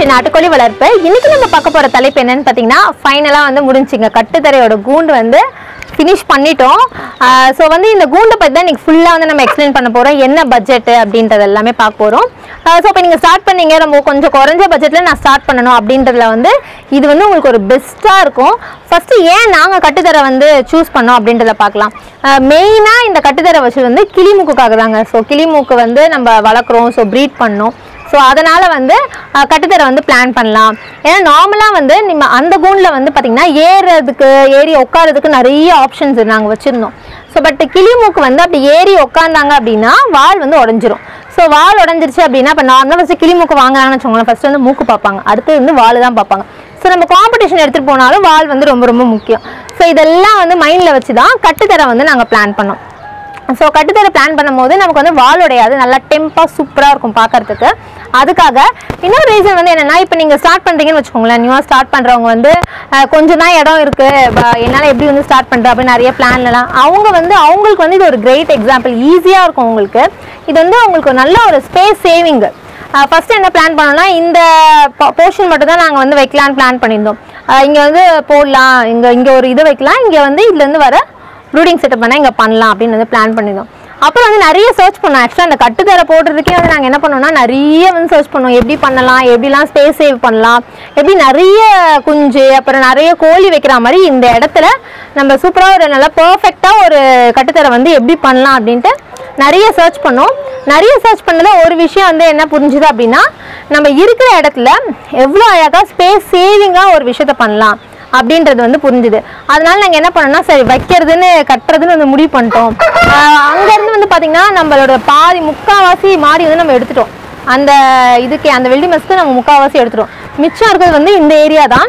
நாட்டுக்கோழி வளர்ப்பு இன்னைக்கு நம்ம பார்க்க போற தலைப்பு என்னன்னு பார்த்தீங்கன்னா ஃபைனலாக வந்து முடிஞ்சுங்க கட்டுத்தரையோட கூண்டு வந்து ஃபினிஷ் பண்ணிட்டோம் ஸோ வந்து இந்த கூண்டை பற்றி தான் இன்னைக்கு ஃபுல்லாக வந்து நம்ம எக்ஸ்பிளைன் பண்ண போகிறோம் என்ன பட்ஜெட் அப்படின்றது எல்லாமே பார்க்க போகிறோம் ஸோ இப்போ நீங்கள் ஸ்டார்ட் பண்ணீங்க நம்ம கொஞ்சம் குறைஞ்ச பட்ஜெட்டில் நான் ஸ்டார்ட் பண்ணணும் அப்படின்றதுல வந்து இது வந்து உங்களுக்கு ஒரு பெஸ்ட்டாக இருக்கும் ஃபஸ்ட்டு ஏன் நாங்கள் கட்டுத்தரை வந்து சூஸ் பண்ணோம் அப்படின்றத பார்க்கலாம் மெயினாக இந்த கட்டுத்தரை வச்சு வந்து கிளிமூக்குக்காக தாங்க ஸோ கிளிமூக்கு வந்து நம்ம வளர்க்குறோம் ஸோ ப்ரீட் பண்ணோம் ஸோ அதனால் வந்து அஹ், கட்டுத்தரை வந்து பிளான் பண்ணலாம் ஏன்னா நார்மலாக வந்து நம்ம அந்த கூண்டில் வந்து பார்த்திங்கன்னா ஏறுறதுக்கு ஏறி உட்காரதுக்கு நிறைய ஆப்ஷன்ஸ் நாங்கள் வச்சுருந்தோம் ஸோ பட் கிளிமூக்கு வந்து அப்படி ஏறி உட்காந்தாங்க அப்படின்னா வால் வந்து உடஞ்சிரும் ஸோ வால் உடஞ்சிருச்சு அப்படின்னா இப்போ நார்மலாக ஃபஸ்ட்டு கிளிமூக்கு வாங்குறாங்கன்னு வச்சுக்கோங்களேன் ஃபஸ்ட்டு வந்து மூக்கு பார்ப்பாங்க அடுத்து வந்து வால் தான் பார்ப்பாங்க ஸோ நம்ம காம்படிஷன் எடுத்துகிட்டு போனாலும் வால் வந்து ரொம்ப ரொம்ப முக்கியம் ஸோ இதெல்லாம் வந்து மைண்டில் வச்சு தான் கட்டுத்தரை வந்து நாங்கள் பிளான் பண்ணோம் ஸோ கட்டுத்தர பிளான் பண்ணும்போது நமக்கு வந்து வால் உடையாது நல்லா டெம்பாக சூப்பராக இருக்கும் பார்க்கறதுக்கு அதுக்காக இன்னொரு ரீசன் வந்து என்னன்னா இப்போ நீங்கள் ஸ்டார்ட் பண்ணுறீங்கன்னு வச்சுக்கோங்களேன் நியூவாக ஸ்டார்ட் பண்ணுறவங்க வந்து அஹ், கொஞ்சம் தான் இடம் இருக்குது என்னால் எப்படி வந்து ஸ்டார்ட் பண்ணுறேன் அப்படின்னு நிறைய பிளான்லலாம் அவங்க வந்து அவங்களுக்கு வந்து இது ஒரு கிரேட் எக்ஸாம்பிள் ஈஸியாக இருக்கும் உங்களுக்கு இது வந்து அவங்களுக்கு ஒரு நல்ல ஒரு ஸ்பேஸ் சேவிங்கு ஃபர்ஸ்ட் என்ன பிளான் பண்ணோம்னா இந்த போர்ஷன் மட்டும் தான் நாங்கள் வந்து வைக்கலான்னு பிளான் பண்ணியிருந்தோம் இங்கே வந்து போடலாம் இங்கே இங்கே ஒரு இது வைக்கலாம் இங்கே வந்து இதுலேருந்து வர ப்ரூடிங் செட்டப் பண்ணால் இங்கே பண்ணலாம் அப்படின்னு வந்து பிளான் பண்ணியிருந்தோம் அப்புறம் வந்து நிறைய சர்ச் பண்ணோம் ஆக்சுவலாக அந்த கட்டுத்தரை போடுறதுக்கே வந்து நாங்கள் என்ன பண்ணோம்னா நிறைய வந்து சர்ச் பண்ணோம் எப்படி பண்ணலாம் எப்படிலாம் ஸ்பேஸ் சேவ் பண்ணலாம் எப்படி நிறைய குஞ்சு அப்புறம் நிறைய கோழி வைக்கிற மாதிரி இந்த இடத்துல நம்ம சூப்பராக ஒரு நல்லா பர்ஃபெக்டாக ஒரு கட்டுத்தரை வந்து எப்படி பண்ணலாம் அப்படின்ட்டு நிறைய சர்ச் பண்ணோம் நிறைய சர்ச் பண்ணதில் ஒரு விஷயம் வந்து என்ன புரிஞ்சுது அப்படின்னா நம்ம இருக்கிற இடத்துல எவ்வளோ அழகாக ஸ்பேஸ் சேவிங்காக ஒரு விஷயத்த பண்ணலாம் அப்படின்றது வந்து புரிஞ்சுது அதனால நாங்கள் என்ன பண்ணோம்னா சரி வைக்கிறதுன்னு கட்டுறதுன்னு வந்து முடிவு பண்ணிட்டோம் ஆஹ் அங்கேருந்து வந்து பார்த்திங்கன்னா நம்மளோட பாதி முக்கால்வாசி மாடி வந்து நம்ம எடுத்துட்டோம் அந்த இதுக்கு அந்த வெள்ளி மஸ்க்கு நம்ம முக்கால்வாசி எடுத்துட்டோம் மிச்சம் இருக்கிறது வந்து இந்த ஏரியா தான்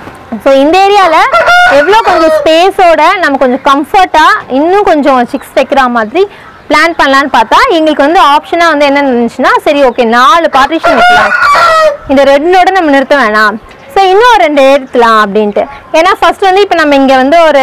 ஸோ இந்த ஏரியாவில் எவ்வளோ கொஞ்சம் ஸ்பேஸோட நம்ம கொஞ்சம் கம்ஃபர்ட்டாக இன்னும் கொஞ்சம் சிக்ஸ் வைக்கிற மாதிரி பிளான் பண்ணலான்னு பார்த்தா எங்களுக்கு வந்து ஆப்ஷனாக வந்து என்ன இருந்துச்சுன்னா சரி ஓகே நாலு பார்ட்டிஷன் வைக்கலாம் இந்த ரெண்டோட நம்ம நிறுத்த வேணாம் ஸோ இன்னும் ரெண்டு எடுக்கலாம் அப்படின்ட்டு ஏன்னா ஃபர்ஸ்ட் வந்து இப்போ நம்ம இங்கே வந்து ஒரு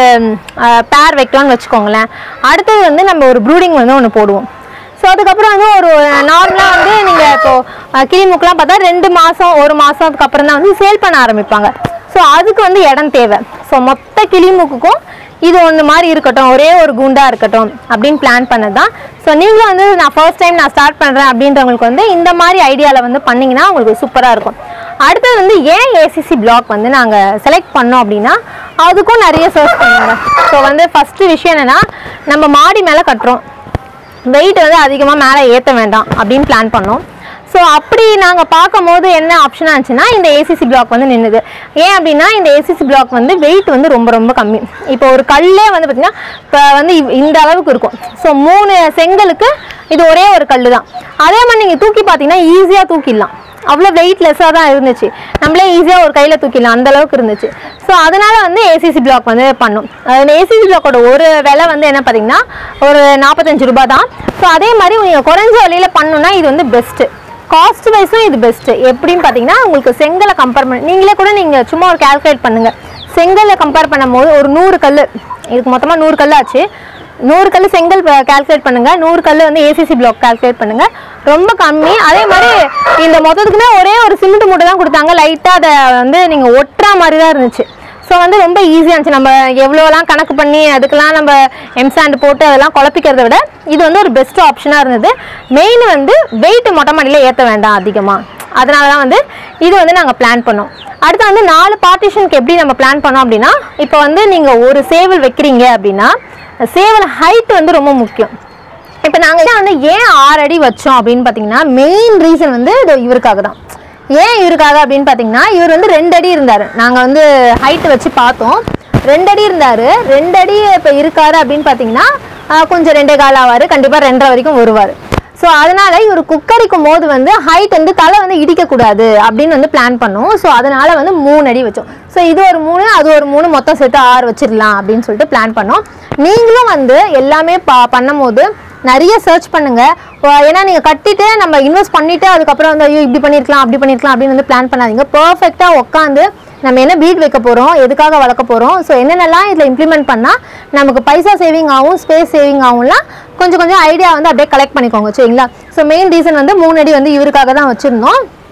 பேர் வைக்கலாம்னு வச்சுக்கோங்களேன் அடுத்தது வந்து நம்ம ஒரு ப்ரூடிங் வந்து ஒன்று போடுவோம் ஸோ அதுக்கப்புறம் வந்து ஒரு நார்மலாக வந்து நீங்கள் இப்போ அஹ், கிளிமுக்கெலாம் பார்த்தா ரெண்டு மாதம் ஒரு மாதத்துக்கு அப்புறம் தான் வந்து சேல் பண்ண ஆரம்பிப்பாங்க ஸோ அதுக்கு வந்து இடம் தேவை ஸோ மொத்த கிளிமுக்குக்கும் இது ஒன்று மாதிரி இருக்கட்டும் ஒரே ஒரு குண்டா இருக்கட்டும் அப்படின்னு பிளான் பண்ணது தான் ஸோ நீங்களும் வந்து நான் ஃபர்ஸ்ட் டைம் நான் ஸ்டார்ட் பண்ணுறேன் அப்படின்றவங்களுக்கு வந்து இந்த மாதிரி ஐடியாவில் வந்து பண்ணிங்கன்னா உங்களுக்கு சூப்பராக இருக்கும் அடுத்தது வந்து ஏன் ஏசிசி பிளாக் வந்து நாங்கள் செலக்ட் பண்ணோம் அப்படின்னா அதுக்கும் நிறைய சர்ச் பண்ணுவாங்க ஸோ வந்து ஃபஸ்ட்டு விஷயம் என்னென்னா நம்ம மாடி மேலே கட்டுறோம் வெயிட் வந்து அதிகமாக மேலே ஏற்ற வேண்டாம் அப்படின்னு பிளான் பண்ணோம் ஸோ அப்படி நாங்கள் பார்க்கும்போது என்ன ஆப்ஷனாக இருந்துச்சுன்னா இந்த ஏசிசி பிளாக் வந்து நின்றுது ஏன் அப்படின்னா இந்த ஏசிசி பிளாக் வந்து வெயிட் வந்து ரொம்ப ரொம்ப கம்மி இப்போ ஒரு கல்லே வந்து பார்த்திங்கன்னா இப்போ வந்து இவ்- இந்த அளவுக்கு இருக்கும் ஸோ மூணு செங்கலுக்கு இது ஒரே ஒரு கல் தான் அதே மாதிரி நீங்கள் தூக்கி பார்த்தீங்கன்னா ஈஸியாக தூக்கிடலாம் அவ்வளோ வெயிட்லெஸ்ஸாக தான் இருந்துச்சு நம்மளே ஈஸியாக ஒரு கையில் தூக்கிடலாம் அந்த அளவுக்கு இருந்துச்சு ஸோ அதனால வந்து ஏசிசி பிளாக் வந்து பண்ணோம் அந்த ஏசிசி பிளாக்கோட ஒரு விலை வந்து என்ன பார்த்தீங்கன்னா ஒரு நாற்பத்தஞ்சு ரூபாய் தான் ஸோ அதே மாதிரி நீங்கள் குறைஞ்ச விலையில் பண்ணணும்னா இது வந்து பெஸ்ட்டு காஸ்ட் வைஸும் இது பெஸ்ட்டு எப்படின்னு பார்த்தீங்கன்னா உங்களுக்கு செங்கலை கம்பேர் பண்ணி நீங்களே கூட நீங்கள் சும்மா ஒரு கால்குலேட் பண்ணுங்கள் செங்கலை கம்பேர் பண்ணும்போது ஒரு நூறு கல் இதுக்கு மொத்தமாக நூறு கல் ஆச்சு நூறு கல் செங்கல் கால்குலேட் பண்ணுங்க நூறு கல் வந்து ஏசிசி பிளாக் கால்குலேட் பண்ணுங்க ரொம்ப கம்மி அதே மாதிரி இந்த மொத்தத்துக்குமே ஒரே ஒரு சிமெண்ட் மூட்டை தான் கொடுத்தாங்க லைட்டாக அதை வந்து நீங்கள் ஒட்டுற மாதிரி தான் இருந்துச்சு ஸோ வந்து ரொம்ப ஈஸியாக இருந்துச்சு நம்ம எவ்வளோலாம் கணக்கு பண்ணி அதுக்கெல்லாம் நம்ம எம்சாண்ட் போட்டு அதெல்லாம் குழப்பிக்கிறத விட இது வந்து ஒரு பெஸ்ட் ஆப்ஷனாக இருந்தது மெயின் வந்து வெயிட் மொட்டை மாடியில் ஏற்ற வேண்டாம் அதிகமாக அதனால தான் வந்து இது வந்து நாங்கள் பிளான் பண்ணோம் அடுத்து வந்து நாலு பார்ட்டிஷனுக்கு எப்படி நம்ம பிளான் பண்ணோம் அப்படின்னா இப்போ வந்து நீங்கள் ஒரு சேவல் வைக்கிறீங்க அப்படின்னா சேவல் ஹைட் வந்து ரொம்ப முக்கியம் இப்போ நாங்கள் வந்து ஏன் ஆறு அடி வச்சோம் அப்படின்னு பார்த்தீங்கன்னா மெயின் ரீசன் வந்து இது இவருக்காக தான் ஏன் இவருக்காக அப்படின்னு பார்த்தீங்கன்னா இவர் வந்து ரெண்டு அடி இருந்தார் நாங்கள் வந்து ஹைட் வச்சு பார்த்தோம் ரெண்டு அடி இருந்தார் ரெண்டு அடி இப்போ இருக்காரு அப்படின்னு பார்த்தீங்கன்னா ஆஹ், கொஞ்சம் ரெண்டே கால் ஆவார் கண்டிப்பாக ரெண்டரை வரைக்கும் வருவார் ஸோ அதனால இவர் குக்கரிக்கும் போது வந்து ஹைட் வந்து தலை வந்து இடிக்கக்கூடாது அப்படின்னு வந்து பிளான் பண்ணோம் ஸோ அதனால வந்து மூணு அடி வச்சோம் ஸோ இது ஒரு மூணு அது ஒரு மூணு மொத்தம் சேர்த்து ஆறு வச்சிடலாம் அப்படின்னு சொல்லிட்டு பிளான் பண்ணோம் நீங்களும் வந்து எல்லாமே ப பண்ணும்போது நிறைய சர்ச் பண்ணுங்க ஓ- ஏன்னா நீங்க கட்டிட்டு நம்ம இன்வெஸ்ட் பண்ணிட்டு அதுக்கப்புறம் வந்து ஐயோ இப்படி பண்ணிருக்கலாம் அப்படி பண்ணிருக்கலாம் அப்படின்னு வந்து பிளான் பண்ணாதீங்க பர்ஃபெக்டா உட்காந்து நம்ம என்ன பீட் வைக்க போறோம் எதுக்காக வளர்க்க போறோம் ஸோ என்னென்னலாம் இதில் இம்ப்ளிமெண்ட் பண்ணா நமக்கு பைசா சேவிங் ஆகும் ஸ்பேஸ் சேவிங் ஆகும்லாம் கொஞ்சம் கொஞ்சம் ஐடியா வந்து அப்படியே கலெக்ட் பண்ணிக்கோங்க சரிங்களா ஸோ மெயின் ரீசன் வந்து மூணு அடி வந்து இவருக்காக தான் வச்சிருந்தோம்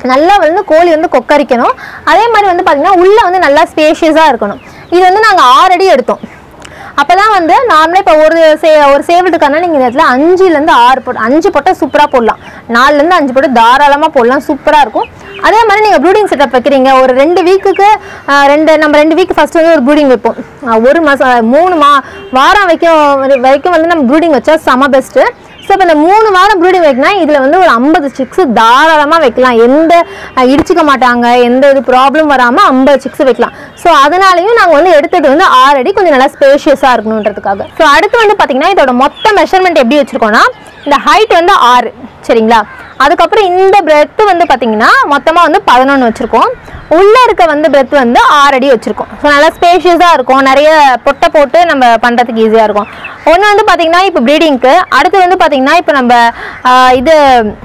நல்லா வந்து கோழி வந்து கொக்கரிக்கணும் அதே மாதிரி வந்து பார்த்திங்கன்னா உள்ளே வந்து நல்லா ஸ்பேஷியஸாக இருக்கணும் இது வந்து நாங்கள் ஆறு அடி எடுத்தோம் அப்போ தான் வந்து நார்மலாக இப்போ ஒரு சே ஒரு சேவலுக்கான நீங்கள் இந்த இடத்துல அஞ்சுலேருந்து ஆறு போட்டு அஞ்சு போட்டால் சூப்பராக போடலாம் நாலுலேருந்து அஞ்சு போட்டு தாராளமாக போடலாம் சூப்பராக இருக்கும் அதே மாதிரி நீங்கள் ப்ரூடிங் செட்டப் வைக்கிறீங்க ஒரு ரெண்டு வீக்குக்கு ரெண்டு நம்ம ரெண்டு வீக் ஃபஸ்ட் வந்து ஒரு ப்ரூடிங் வைப்போம் ஆஹ் ஒரு மாதம் மூணு மா வாரம் வைக்கும் வரைக்கும் வந்து நம்ம ப்ரூடிங் வச்சா செம பெஸ்ட்டு ஸோ இப்போ இந்த மூணு வாரம் ப்ரூடிங் வைக்கணும் இதில் வந்து ஒரு ஐம்பது சிக்ஸ் தாராளமாக வைக்கலாம் எந்த அஹ், இடிச்சுக்க மாட்டாங்க எந்த இது ப்ராப்ளம் வராமல் ஐம்பது சிக்ஸ் வைக்கலாம் ஸோ அதனாலையும் நாங்கள் வந்து எடுத்தது வந்து ஆறு அடி கொஞ்சம் நல்லா ஸ்பேஷியஸாக இருக்கணுன்றதுக்காக ஸோ அடுத்து வந்து பார்த்தீங்கன்னா இதோட மொத்த மெஷர்மெண்ட் எப்படி வச்சுருக்கோம்னா இந்த ஹைட் வந்து ஆறு சரிங்களா அதுக்கப்புறம் இந்த பிரெத் வந்து பார்த்தீங்கன்னா மொத்தமாக வந்து பதினொன்று வச்சுருக்கோம் உள்ளே இருக்க வந்து பிரெத் வந்து ஆறு அடி வச்சுருக்கோம் ஸோ நல்லா ஸ்பேஷியஸாக இருக்கும் நிறைய பொட்டை போட்டு நம்ம பண்ணுறதுக்கு ஈஸியாக இருக்கும் ஒன்று வந்து பார்த்தீங்கன்னா இப்போ ப்ரீடிங்க்கு அடுத்து வந்து பார்த்தீங்கன்னா இப்போ நம்ம ஆஹ், இது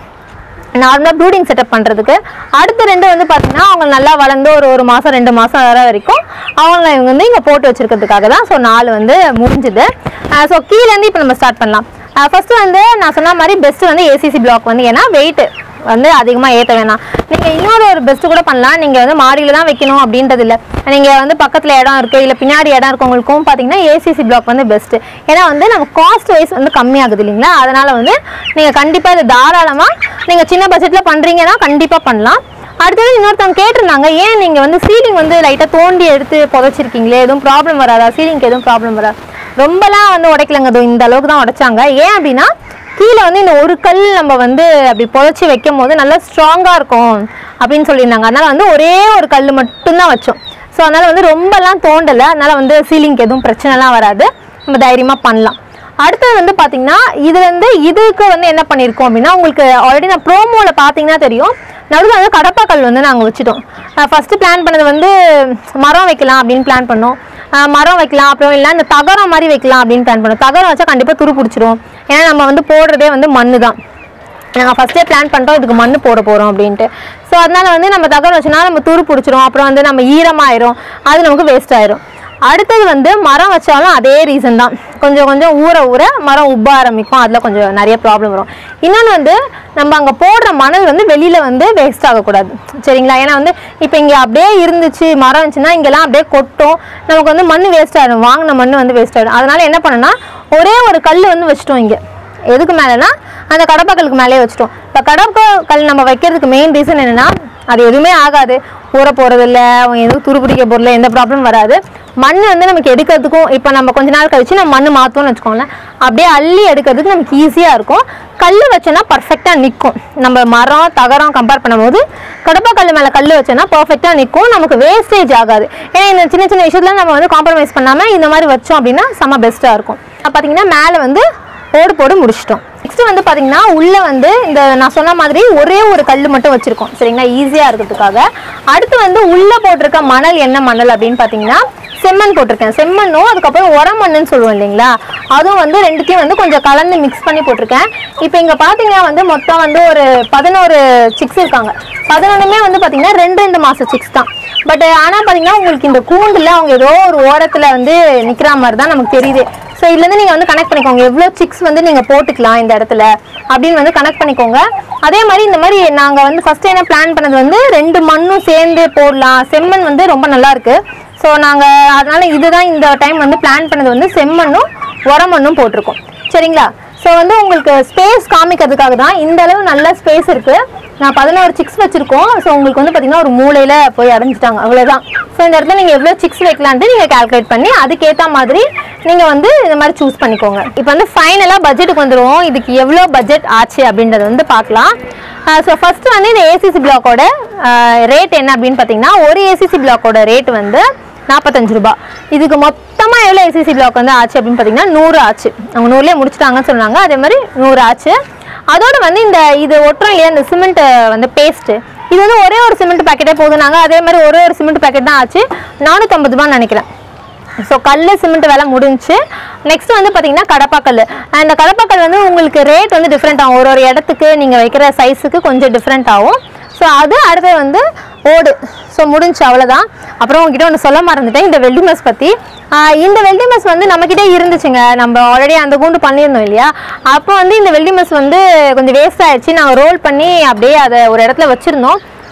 நார்மலாக ப்ரூடிங் செட்டப் பண்ணுறதுக்கு அடுத்த ரெண்டு வந்து பார்த்தீங்கன்னா அவங்க நல்லா வளர்ந்து ஒரு ஒரு மாதம் ரெண்டு மாதம் வர வரைக்கும் அவங்கள இவங்க வந்து இங்கே போட்டு வச்சிருக்கிறதுக்காக தான் ஸோ நாலு வந்து முடிஞ்சுது ஸோ கீழேருந்து இப்போ நம்ம ஸ்டார்ட் பண்ணலாம் ஃபஸ்ட்டு வந்து நான் சொன்ன மாதிரி பெஸ்ட்டு வந்து ஏசிசி பிளாக் வந்து ஏன்னா வெயிட் வந்து அதிகமாக ஏற்ற வேணாம் நீங்கள் இன்னொரு ஒரு பெஸ்ட்டு கூட பண்ணலாம் நீங்கள் வந்து மாடியில் தான் வைக்கணும் அப்படின்றது இல்லை நீங்கள் வந்து பக்கத்தில் இடம் இருக்குது இல்லை பின்னாடி இடம் இருக்கவங்களுக்கும் பார்த்தீங்கன்னா ஏசிசி பிளாக் வந்து பெஸ்ட்டு ஏன்னா வந்து நம்ம காஸ்ட் வைஸ் வந்து கம்மியாகுது இல்லைங்களா அதனால் வந்து நீங்கள் கண்டிப்பாக இது தாராளமாக நீங்கள் சின்ன பட்ஜெட்டில் பண்ணுறீங்கன்னா கண்டிப்பாக பண்ணலாம் அடுத்தது இன்னொருத்தவங்க கேட்டிருந்தாங்க ஏன் நீங்கள் வந்து சீலிங் வந்து லைட்டாக தோண்டி எடுத்து புதைச்சிருக்கீங்களே எதுவும் ப்ராப்ளம் வராதா சீலிங்க்கு எதுவும் ப்ராப்ளம் வராது ரொம்பலாம் வந்து உடைக்கலங்க இதோ இந்த அளவுக்கு தான் உடைச்சாங்க ஏன் அப்படின்னா கீழே வந்து இந்த ஒரு கல் நம்ம வந்து அப்படி புதைச்சி வைக்கும் போது நல்லா ஸ்ட்ராங்காக இருக்கும் அப்படின்னு சொல்லியிருந்தாங்க அதனால் வந்து ஒரே ஒரு கல் மட்டும்தான் வச்சோம் ஸோ அதனால் வந்து ரொம்பலாம் தோண்டலை அதனால் வந்து சீலிங்க்கு எதுவும் பிரச்சனைலாம் வராது நம்ம தைரியமாக பண்ணலாம் அடுத்தது வந்து பார்த்தீங்கன்னா இது வந்து இதுக்கு வந்து என்ன பண்ணியிருக்கோம் அப்படின்னா உங்களுக்கு ஆல்ரெடி நான் ப்ரோமோவில் பார்த்தீங்கன்னா தெரியும் நடுவில் வந்து கடப்பாக்கல் வந்து நாங்கள் வச்சுட்டோம் ஃபஸ்ட்டு பிளான் பண்ணது வந்து மரம் வைக்கலாம் அப்படின்னு பிளான் பண்ணோம் அஹ் மரம் வைக்கலாம் அப்புறம் இல்லை இந்த தகரம் மாதிரி வைக்கலாம் அப்படின்னு பிளான் பண்ணோம் தகரம் வச்சா கண்டிப்பாக துரு பிடிச்சிரும் ஏன்னா நம்ம வந்து போடுறதே வந்து மண்ணு தான் நாங்கள் ஃபஸ்ட்டே பிளான் பண்ணிட்டோம் இதுக்கு மண் போட போகிறோம் அப்படின்ட்டு ஸோ அதனால வந்து நம்ம தகவல் வச்சோன்னா நம்ம துரு பிடிச்சிரும் அப்புறம் வந்து நம்ம ஈரமாயிரும் அது நமக்கு வேஸ்ட் ஆயிரும் அடுத்தது வந்து மரம் வச்சாலும் அதே ரீசன் தான் கொஞ்சம் கொஞ்சம் ஊற ஊற மரம் உப்ப ஆரம்பிக்கும் அதில் கொஞ்சம் நிறைய ப்ராப்ளம் வரும் இன்னொன்று வந்து நம்ம அங்கே போடுற மணல் வந்து வெளியில் வந்து வேஸ்ட் ஆகக்கூடாது சரிங்களா ஏன்னா வந்து இப்போ இங்கே அப்படியே இருந்துச்சு மரம் இருந்துச்சுன்னா இங்கெல்லாம் அப்படியே கொட்டும் நமக்கு வந்து மண் வேஸ்ட் ஆகிடும் வாங்கின மண் வந்து வேஸ்ட் ஆகிடும் அதனால என்ன பண்ணோன்னா ஒரே ஒரு கல் வந்து வச்சுட்டோம் இங்கே எதுக்கு மேலேனா அந்த கடப்பாக்கலுக்கு மேலே வச்சுட்டோம் இப்போ கடப்பா கல் நம்ம வைக்கிறதுக்கு மெயின் ரீசன் என்னன்னா அது எதுவுமே ஆகாது ஊற போகிறது இல்லை அவங்க எதுவும் துருப்பிடிக்க போகிறதில்ல எந்த ப்ராப்ளம் வராது மண் வந்து நமக்கு எடுக்கிறதுக்கும் இப்போ நம்ம கொஞ்ச நாள் கழிச்சு நம்ம மண் மாற்றோம்னு வச்சுக்கோங்களேன் அப்படியே அள்ளி எடுக்கிறதுக்கு நமக்கு ஈஸியாக இருக்கும் கல் வச்சோன்னா பர்ஃபெக்டாக நிற்கும் நம்ம மரம் தகரம் கம்பேர் பண்ணும்போது கடப்பா கல் மேலே கல் வச்சோன்னா பர்ஃபெக்டாக நிற்கும் நமக்கு வேஸ்டேஜ் ஆகாது ஏன்னா இந்த சின்ன சின்ன விஷயத்துல நம்ம வந்து காம்ப்ரமைஸ் பண்ணாமல் இந்த மாதிரி வச்சோம் அப்படின்னா செம்ம பெஸ்ட்டாக இருக்கும் பார்த்தீங்கன்னா மேலே வந்து ஓடு போடு முடிச்சிட்டோம் நெக்ஸ்ட் வந்து பாத்தீங்கன்னா உள்ள வந்து இந்த நான் சொன்ன மாதிரி ஒரே ஒரு கல் மட்டும் வச்சிருக்கோம் சரிங்களா ஈஸியா இருக்கிறதுக்காக அடுத்து வந்து உள்ள போட்டிருக்க மணல் என்ன மணல் அப்படின்னு பாத்தீங்கன்னா செம்மண் போட்டிருக்கேன் செம்மண்ணும் அதுக்கப்புறம் உரமண்ணுன்னு சொல்லுவோம் இல்லைங்களா அதுவும் வந்து ரெண்டுத்தையும் வந்து கொஞ்சம் கலந்து மிக்ஸ் பண்ணி போட்டிருக்கேன் இப்போ இங்க பாத்தீங்கன்னா வந்து மொத்தம் வந்து ஒரு பதினோரு சிக்ஸ் இருக்காங்க பதினொன்றுமே வந்து பாத்தீங்கன்னா ரெண்டு ரெண்டு மாசம் சிக்ஸ் தான் பட் ஆனா பாத்தீங்கன்னா உங்களுக்கு இந்த கூண்டுல அவங்க ஏதோ ஒரு ஓரத்துல வந்து நிக்கிற மாதிரி தான் நமக்கு தெரியுது ஸோ இதுலேருந்து நீங்கள் வந்து கனெக்ட் பண்ணிக்கோங்க எவ்வளோ சிக்ஸ் வந்து நீங்கள் போட்டுக்கலாம் இந்த இடத்துல அப்படின்னு வந்து கனெக்ட் பண்ணிக்கோங்க அதே மாதிரி இந்த மாதிரி நாங்கள் வந்து ஃபஸ்ட்டு என்ன பிளான் பண்ணது வந்து ரெண்டு மண்ணும் சேர்ந்து போடலாம் செம்மண் வந்து ரொம்ப நல்லா இருக்கு ஸோ நாங்கள் அதனால இதுதான் இந்த டைம் வந்து பிளான் பண்ணது வந்து செம்மண்ணும் உரமண்ணும் போட்டிருக்கோம் சரிங்களா ஸோ வந்து உங்களுக்கு ஸ்பேஸ் காமிக்கிறதுக்காக தான் இந்த அளவு நல்ல ஸ்பேஸ் இருக்கு நான் பதினோரு சிக்ஸ் வச்சிருக்கோம் ஸோ உங்களுக்கு வந்து பார்த்தீங்கன்னா ஒரு மூலையில போய் அடைஞ்சிட்டாங்க அவ்வளோதான் ஸோ இந்த இடத்துல நீங்கள் எவ்வளோ சிக்ஸ் வைக்கலான்ட்டு நீங்கள் கால்குலேட் பண்ணி அதுக்கேற்ற மாதிரி நீங்கள் வந்து இந்த மாதிரி சூஸ் பண்ணிக்கோங்க இப்போ வந்து ஃபைனலாக பட்ஜெட்டுக்கு வந்துடுவோம் இதுக்கு எவ்வளோ பட்ஜெட் ஆச்சு அப்படின்றத வந்து பார்க்கலாம் ஸோ ஃபர்ஸ்ட் வந்து இந்த ஏசிசி பிளாக்கோட ரேட் என்ன அப்படின்னு பார்த்தீங்கன்னா ஒரு ஏசிசி பிளாக்கோட ரேட் வந்து நாற்பத்தஞ்சு ரூபாய் இதுக்கு மொத்தமாக எவ்வளோ ஏசிசி பிளாக் வந்து ஆச்சு அப்படின்னு பார்த்தீங்கன்னா நூறு ஆச்சு அவங்க நூறுலேயே முடிச்சிட்டாங்கன்னு சொன்னாங்க அதே மாதிரி நூறு ஆச்சு அதோட வந்து இந்த இது ஒட்டுறோம் இல்லையா இந்த சிமெண்ட் வந்து பேஸ்ட்டு இது வந்து ஒரே ஒரு சிமெண்ட் பாக்கெட்டே போதுனாங்க அதே மாதிரி ஒரே ஒரு சிமெண்ட் பாக்கெட் தான் ஆச்சு நானூற்றம்பது ரூபான்னு நினைக்கிறேன் ஸோ கல் சிமெண்ட் வேலை முடிஞ்சுச்சு நெக்ஸ்ட் வந்து பார்த்தீங்கன்னா கடப்பாக்கல் அந்த கடப்பாக்கல் வந்து உங்களுக்கு ரேட் வந்து டிஃப்ரெண்ட் ஆகும் ஒரு ஒரு இடத்துக்கு நீங்கள் வைக்கிற சைஸுக்கு கொஞ்சம் டிஃப்ரெண்ட் ஆகும் ஸோ அது அடுத்து வந்து ஓடு ஸோ முடிஞ்சு அவ்வளோதான் அப்புறம் உங்ககிட்ட ஒன்று சொல்ல மறந்துட்டேன் இந்த வெல்டிங் மெஸ் பற்றி இந்த வெல்டிங் மெஸ் வந்து நம்மக்கிட்டே இருந்துச்சுங்க நம்ம ஆல்ரெடி அந்த கூண்டு பண்ணியிருந்தோம் இல்லையா அப்போ வந்து இந்த வெல்டிங் மெஸ் வந்து கொஞ்சம் வேஸ்ட் ஆயிடுச்சு நாங்கள் ரோல் பண்ணி அப்படியே அதை ஒரு இடத்துல வச்சுருந்தோம்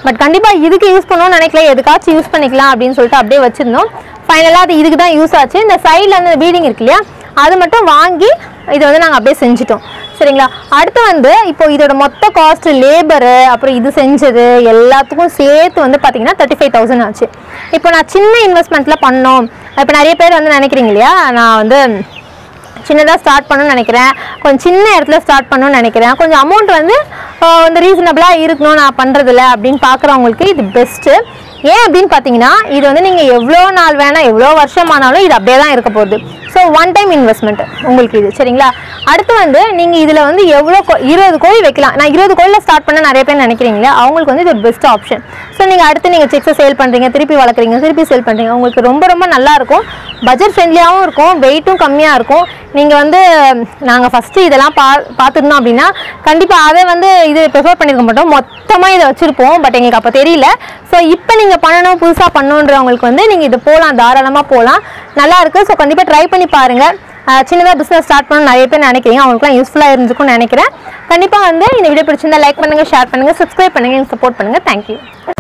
பட் கண்டிப்பாக இதுக்கு யூஸ் பண்ணணும்னு நினைக்கல எதுக்காச்சும் யூஸ் பண்ணிக்கலாம் அப்படின்னு சொல்லிட்டு அப்படியே வச்சுருந்தோம் ஃபைனலாக அது இதுக்கு தான் யூஸ் ஆச்சு இந்த சைடில் அந்த பீடிங் இருக்கு இல்லையா அது மட்டும் வாங்கி இதை வந்து நாங்கள் அப்படியே செஞ்சுட்டோம் சரிங்களா அடுத்து வந்து இப்போ இதோட மொத்த காஸ்ட் லேபரு அப்புறம் இது செஞ்சது எல்லாத்துக்கும் சேர்த்து வந்து பார்த்தீங்கன்னா தேர்ட்டி ஃபைவ் தௌசண்ட் ஆச்சு இப்போ நான் சின்ன இன்வெஸ்ட்மெண்ட்டில் பண்ணோம் இப்போ நிறைய பேர் வந்து நினைக்கிறீங்க இல்லையா நான் வந்து சின்னதாக ஸ்டார்ட் பண்ணணும்னு நினைக்கிறேன் கொஞ்சம் சின்ன இடத்துல ஸ்டார்ட் பண்ணணும்னு நினைக்கிறேன் கொஞ்சம் அமௌண்ட் வந்து ஆஹ் வந்து ரீசனபிளாக இருக்கணும் நான் பண்ணுறதில்ல அப்படின்னு பார்க்குறவங்களுக்கு இது பெஸ்ட்டு ஏன் அப்படின்னு பார்த்தீங்கன்னா இது வந்து நீங்கள் எவ்வளோ நாள் வேணால் எவ்வளோ வருஷம் ஆனாலும் இது அப்படியே தான் இருக்க போகுது ஸோ ஒன் டைம் இன்வெஸ்ட்மெண்ட் உங்களுக்கு இது சரிங்களா அடுத்து வந்து நீங்கள் இதில் வந்து எவ்வளோ கோ- இருபது கோழி வைக்கலாம் நான் இருபது கோழியில் ஸ்டார்ட் பண்ண நிறைய பேர் நினைக்கிறீங்களே அவங்களுக்கு வந்து இது ஒரு பெஸ்ட் ஆப்ஷன் ஸோ நீங்கள் அடுத்து நீங்கள் செக்ஸை சேல் பண்ணுறீங்க திருப்பி வளர்க்குறீங்க திருப்பி சேல் பண்ணுறீங்க உங்களுக்கு ரொம்ப ரொம்ப நல்லா இருக்கும் பட்ஜெட் ஃப்ரெண்ட்லியாகவும் இருக்கும் வெயிட்டும் கம்மியாக இருக்கும் நீங்கள் வந்து நாங்கள் ஃபஸ்ட்டு இதெல்லாம் பா பார்த்துருந்தோம் அப்படின்னா கண்டிப்பாக அதை வந்து இது ப்ரிஃபர் பண்ணியிருக்க மாட்டோம் மொத்தமாக இதை வச்சுருப்போம் பட் எங்களுக்கு அப்போ தெரியல ஸோ இப்போ நீங்கள் பண்ணணும் புதுசாக பண்ணணுன்றவங்களுக்கு வந்து நீங்கள் இது போகலாம் தாராளமாக போகலாம் நல்லா இருக்குது ஸோ கண்டிப்பாக ட்ரை பண்ணி பாருங்கள் சின்னதாக பிஸ்னஸ் ஸ்டார்ட் பண்ணணும் நிறைய பேர் நினைக்கிறீங்க அவங்களுக்குலாம் யூஸ்ஃபுல்லாக இருந்துக்கும்னு நினைக்கிறேன் கண்டிப்பாக வந்து இந்த வீடியோ பிடிச்சிருந்தா லைக் பண்ணுங்கள் ஷேர் பண்ணுங்கள் சப்ஸ்கிரைப் பண்ணுங்கள் சப்போர்ட் பண்ணுங்கள் தேங்க்யூ